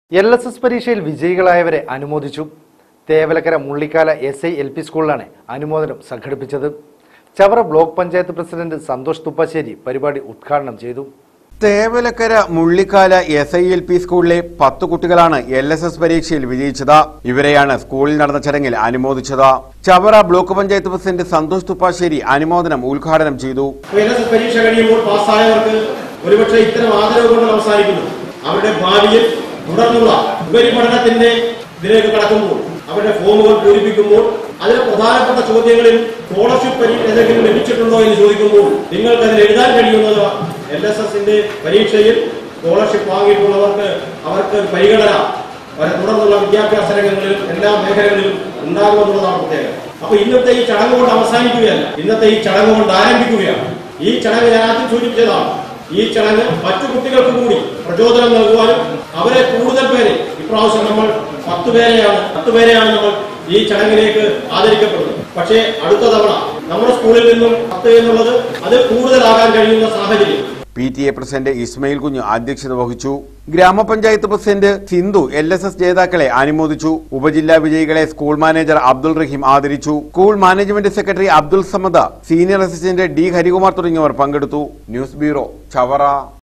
L S S പരീക്ഷയിൽ വിജയികളായവരെ അനുമോദിച്ചു Thevalakkara Mullikkala S I L P സ്കൂളിലാണ് അനുമോദനം സംഘടിപ്പിച്ചത് ചവറ ബ്ലോക്ക് പഞ്ചായത്ത് പ്രസിഡന്റ് സന്തോഷ് തുപ്പശ്ശേരി പരിപാടി ഉദ്ഘാടനം ചെയ്തു Thevalakkara Mullikkala S I L P സ്കൂളിലെ പത്ത് കുട്ടികളാണ് എൽ എസ് എസ് പരീക്ഷയിൽ വിജയിച്ചത് ഇവരെയാണ് സ്കൂളിൽ നടന്ന ചടങ്ങിൽ അനുമോദിച്ചത് ചവറ ബ്ലോക്ക് പഞ്ചായത്ത് പ്രസിഡന്റ് സന്തോഷ് തുപ്പാശ്ശേരി അനുമോദനം ഉദ്ഘാടനം ചെയ്തു എൽ എസ് എസ് പരീക്ഷ കഴിയുമ്പോൾ പാസ്സായവർക്ക് ഒരുപക്ഷെ ഇത്തരം ആദരവ് കൊണ്ട് അവസാനിക്കുന്നു അവരുടെ ഭാവിയിൽ തുടർന്നുള്ള ഉപരിപഠനത്തിന്റെ ഇതിലേക്ക് കടക്കുമ്പോൾ അവരുടെ ഫോമുകൾ പൂരിപ്പിക്കുമ്പോൾ അതിലെ പ്രധാനപ്പെട്ട ചോദ്യങ്ങളിൽ സ്കോളർഷിപ്പ് പരീക്ഷ ഏതെങ്കിലും ലഭിച്ചിട്ടുണ്ടോ എന്ന് ചോദിക്കുമ്പോൾ നിങ്ങൾക്ക് അതിൽ എഴുതാൻ കഴിയുന്നത് എൽ എസ് എസിന്റെ പരീക്ഷയിൽ സ്കോളർഷിപ്പ് വാങ്ങിയിട്ടുള്ളവർക്ക് അവർക്ക് ഒരു പരിഗണന അവരെ തുടർന്നുള്ള വിദ്യാഭ്യാസ രംഗങ്ങളിലും എല്ലാ മേഖലകളിലും ഉണ്ടാകുമെന്നുള്ളതാണ് പ്രത്യേകത അപ്പൊ ഇന്നത്തെ ഈ ചടങ്ങ് കൊണ്ട് അവസാനിക്കുകയല്ല ഇന്നത്തെ ഈ ചടങ്ങ് കൊണ്ട് ആരംഭിക്കുകയാണ് ഈ ചടങ്ങ് ഞാൻ ആദ്യം സൂചിപ്പിച്ചതാണ് ഈ ചടങ്ങ് മറ്റു കുട്ടികൾക്ക് കൂടി പ്രചോദനം നൽകുവാനും അവരെ കൂടുതൽ പേരെ ഇപ്രാവശ്യം നമ്മൾ പത്ത് പേരെയാണ് പത്ത് പേരെയാണ് നമ്മൾ ഈ ചടങ്ങിലേക്ക് ആദരിക്കപ്പെടുന്നത് പക്ഷേ അടുത്ത തവണ നമ്മുടെ സ്കൂളിൽ നിന്നും പത്ത് എന്നുള്ളത് അത് കൂടുതലാകാൻ കഴിയുന്ന സാഹചര്യം P T A president Ismail Kunju അധ്യക്ഷത വഹിച്ചു ഗ്രാമപഞ്ചായത്ത് president Sindhu L S S ജേതാക്കളെ അനുമോദിച്ചു ഉപജില്ലാ വിജയികളെ സ്കൂൾ മാനേജർ അബ്ദുൾ റഹീം ആദരിച്ചു school management secretary Abdul Samad senior assistant D Harikumar തുടങ്ങിയവർ പങ്കെടുത്തു ന്യൂസ് ബ്യൂറോ ചവറ